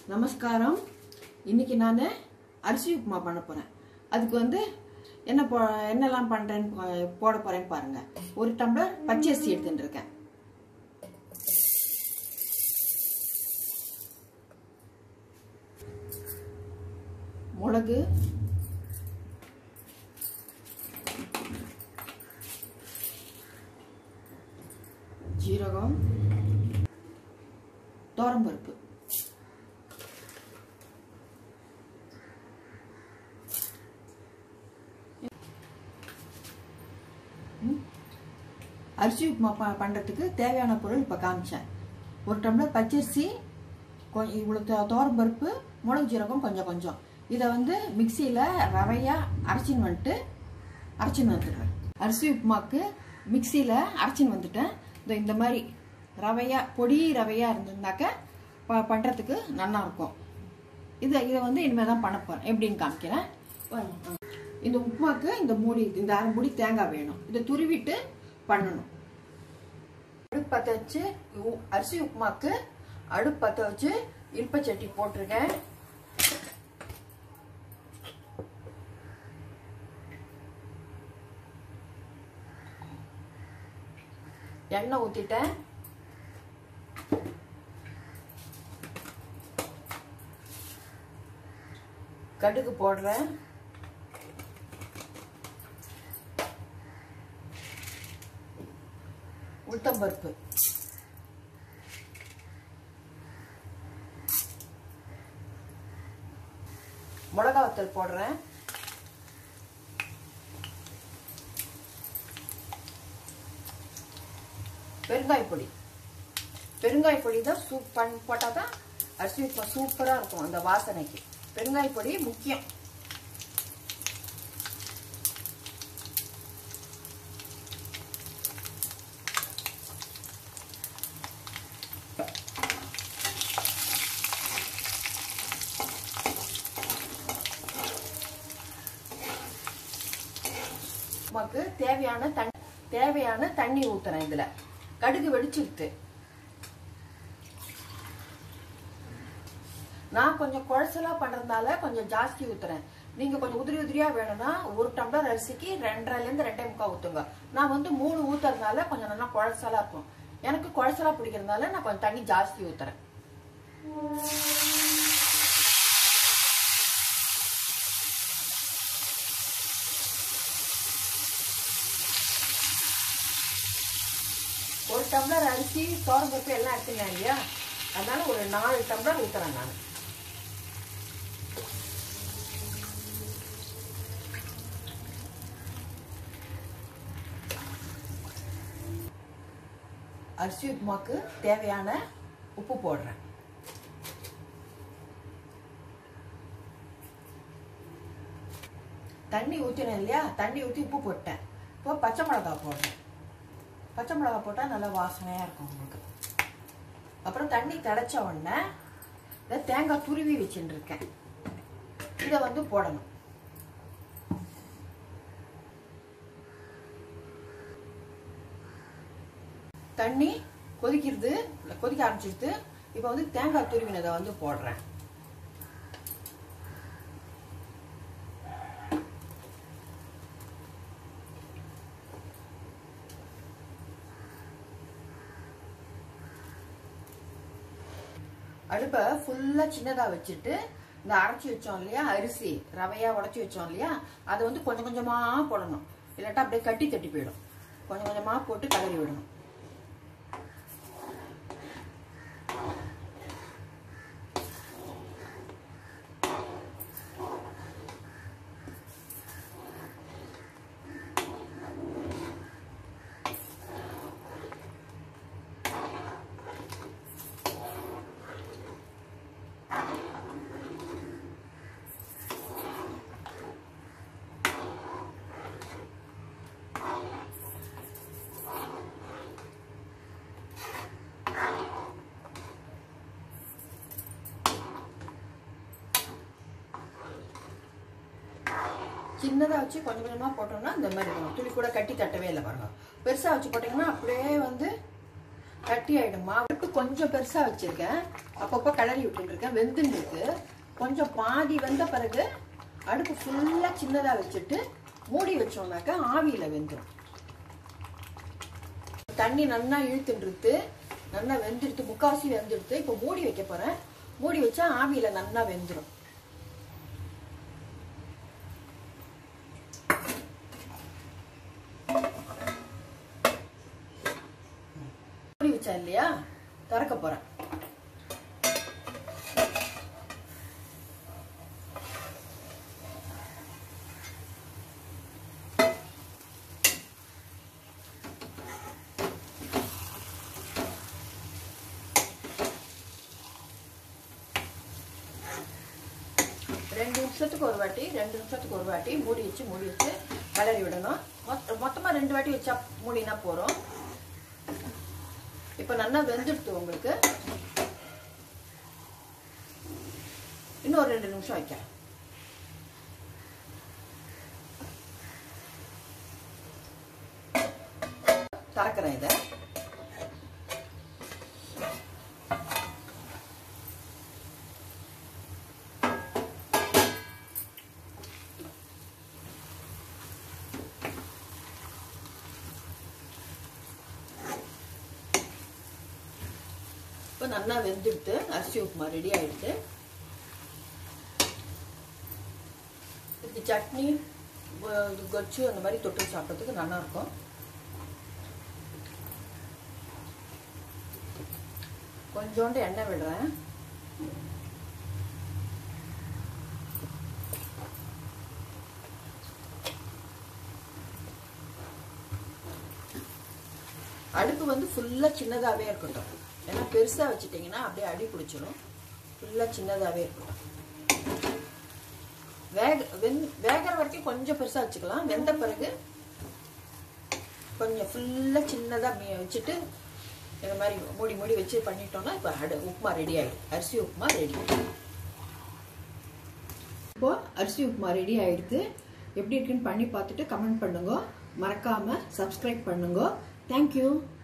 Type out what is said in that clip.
நமஸ்காரம் இன்னைக்கு நான் அரிசி உப்புமா பண்ண போகிறேன் அதுக்கு வந்து என்ன போ என்னெல்லாம் பண்ணுறேன்னு போ- போட போகிறேன்னு பாருங்கள் ஒரு டம்ளர் பச்சரிசி எடுத்துட்டு இருக்கேன் மிளகு ஜீரகம் தோரம்பருப்பு அரிசி உப்புமா ப பண்ணுறதுக்கு தேவையான பொருள் இப்போ காமிச்சேன் ஒரு டம்ளர் பச்சரிசி கொஞ்சம் இவ்வளோ தோரம் பருப்பு மிளகு ஜீரகம் கொஞ்சம் கொஞ்சம் இதை வந்து மிக்சியில் ரவையாக அரைச்சின்னு வந்துட்டு அரைச்சின்னு வந்துடுறேன் அரிசி உப்புமாக்கு மிக்சியில் அரைச்சின்னு வந்துட்டேன் இந்த இந்த மாதிரி ரவையாக பொடி ரவையாக இருந்திருந்தாக்க ப பண்ணுறதுக்கு நல்லா இருக்கும் இதை இதை வந்து இனிமேல் தான் பண்ண போகிறேன் எப்படின்னு காமிக்கிறேன் பாருங்க. இந்த உப்புமாக்கு இந்த மூடி இந்த அரை மூடி தேங்காய் வேணும் இதை துருவிட்டு பண்ணணும் அடுப்பு பற்ற வச்சு உ- அரிசி உப்புமாக்கு அடுப்பு பற்ற வச்சு இல்பச்சட்டி போட்டிருக்கேன் எண்ணெய் ஊற்றிட்டேன் கடுகு போடுறேன் உளுத்தம்பருப்பு மிளகா வத்தல் போடுறேன் பெருங்காய பொடி பெருங்காய பொடி தான் சூப் பண் போட்டால் தான் அரிசி உப்புமா சூப்பராக இருக்கும் அந்த வாசனைக்கு பெருங்காய பொடி முக்கியம் உப்புமாக்கு தேவையான தண்ணி தேவையான தண்ணி ஊத்துறேன் இதுல கடுகு வெடிச்சுடுத்து நான் கொஞ்சம் குழசலா பண்றதுனால கொஞ்சம் ஜாஸ்தி ஊத்துறேன் நீங்க கொஞ்சம் உதிரி உதிரியா வேணும்னா ஒரு டம்ளர் அரிசிக்கு ரெண்டரைல இருந்து ரெண்டே முக்கால் ஊத்துங்க நான் வந்து மூணு ஊத்துறதுனால கொஞ்சம் நல்லா குழசலா இருக்கும் எனக்கு குழசலா பிடிக்கிறதுனால நான் கொஞ்சம் தண்ணி ஜாஸ்தி ஊத்துறேன் ஒரு டம்ளர் அரிசி தோரம்பருப்பு எல்லாம் எடுத்துங்க இல்லையா அதனால ஒரு நாலு டம்ளர் ஊத்துறேன் நான் அரிசி உப்புமாக்கு தேவையான உப்பு போடுறேன் தண்ணி ஊற்றினேன் இல்லையா தண்ணி ஊற்றி உப்பு போட்டேன் இப்போ பச்சை மிளகா போடுறேன் பச்சை மிளகா போட்டால் நல்லா வாசனையாக இருக்கும் உங்களுக்கு அப்புறம் தண்ணி திளைச்ச உடனே இதை தேங்காய் துருவி வச்சுட்டு இருக்கேன் இதை வந்து போடணும் தண்ணி கொதிக்கிறது கொதிக்க ஆரம்பிச்சிருது இப்போ வந்து தேங்காய் துருவினதை வந்து போடுறேன் அடுப்பை ஃபுல்லா சின்னதா வச்சுட்டு இந்த அரைச்சி வச்சோம் இல்லையா அரிசி ரவையா உடைச்சி வச்சோம் இல்லையா அதை வந்து கொஞ்சம் கொஞ்சமா போடணும் இல்லாட்டா அப்படியே கட்டி தட்டி போயிடும் கொஞ்சம் கொஞ்சமா போட்டு கலரி விடணும் சின்னதாக வச்சு கொஞ்சம் கொஞ்சமாக போட்டோம்னா இந்த மாதிரி இருக்கும் துளி கூட கட்டி தட்டவே இல்லை பாருங்க பெருசாக வச்சு போட்டிங்கன்னா அப்படியே வந்து கட்டி ஆயிடும் மாவு கொஞ்சம் பெருசா வச்சிருக்கேன் அப்பப்போ கிளறி விட்டுட்டு இருக்கேன் வெந்துன்னு இருக்கு கொஞ்சம் பாதி வெந்த பிறகு அடுப்பு ஃபுல்லா சின்னதா வச்சுட்டு மூடி வச்சோம்னாக்கா ஆவியில வெந்துடும் தண்ணி நல்லா இழுத்துட்டு நல்லா வெந்துடுத்து முக்காவாசி வெந்துடுத்து இப்போ மூடி வைக்க போறேன் மூடி வச்சா ஆவியில நல்லா வெந்துடும் மூடி வச்சா இல்லையா திறக்க போறேன் ரெண்டு நிமிஷத்துக்கு ஒரு வாட்டி ரெண்டு நிமிஷத்துக்கு ஒரு வாட்டி மூடி வச்சு மூடி வச்சு கிளறி விடணும் மொத்த மொத்தமாக ரெண்டு வாட்டி வச்சா மூடினா போகிறோம் இப்போ நல்லா வெந்துடுத்து உங்களுக்கு இன்னும் ஒரு ரெண்டு நிமிஷம் வைக்கிறேன் திறக்கிறேன் இதை இப்போ நல்லா வெந்துடுத்து அரிசி உப்புமா ரெடி ஆயிடுத்து இதுக்கு சட்னி வ- இது கொச்சு அந்த மாதிரி தொட்டு சாப்பிட்றதுக்கு நல்லா இருக்கும் கொஞ்சோண்டு எண்ணெய் விடுறேன் அடுப்பு வந்து ஃபுல்லாக சின்னதாகவே இருக்கட்டும் ஏன்னா பெருசாக வச்சுட்டிங்கன்னா அப்படியே அடி பிடிச்சிரும் ஃபுல்லாக சின்னதாகவே இருக்கட்டும் வேக வெந் வேகிற வரைக்கும் கொஞ்சம் பெருசாக வச்சுக்கலாம் வெந்த பிறகு கொஞ்சம் ஃபுல்லாக சின்னதாக வச்சுட்டு இந்த மாதிரி மூடி மூடி வச்சு பண்ணிட்டோம்னா இப்போ அடு உப்புமா ரெடி ஆகிடும் அரிசி உப்புமா ரெடி இப்போ அரிசி உப்புமா ரெடி ஆயிடுது எப்படி இருக்குன்னு பண்ணி பார்த்துட்டு கமெண்ட் பண்ணுங்க மறக்காம சப்ஸ்கிரைப் பண்ணுங்க தேங்க்யூ